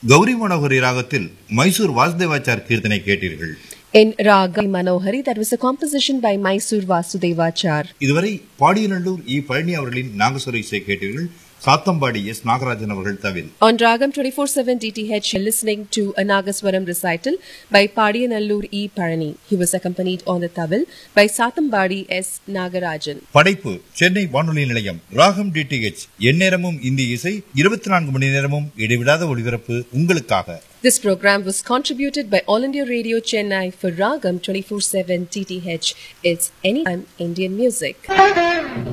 கௌரி மனோகரி ராகத்தில் மைசூர் வாசுதேவாச்சார் கீர்த்தனை கேட்டீர்கள் In Raga Manohari, that was a composition by Mysore Vasudevachar. இதுவரை பாடியநல்லூர் இ பழனி அவர்களின் நாகஸ்வர இசை கேட்டீர்கள் சாத்தம்பாடி எஸ் நாகராஜன் அவர்கள் தவில் On Ragam 24-7 DTH, you're listening to a Nagaswaram recital by Padiyanallur E. Parani. He was accompanied on the tabl by Satambadi S. Nagarajan. படைப்பு சென்னை வானொலி நிலையம் ராகம் DTH எந்நேரமும் இந்திய இசை இருபத்தி நான்கு மணி நேரமும் இடைவிடாத ஒளிபரப்பு உங்களுக்காக This program was contributed by All India Radio Chennai for Ragam 24-7 DTH. It's anytime Indian music.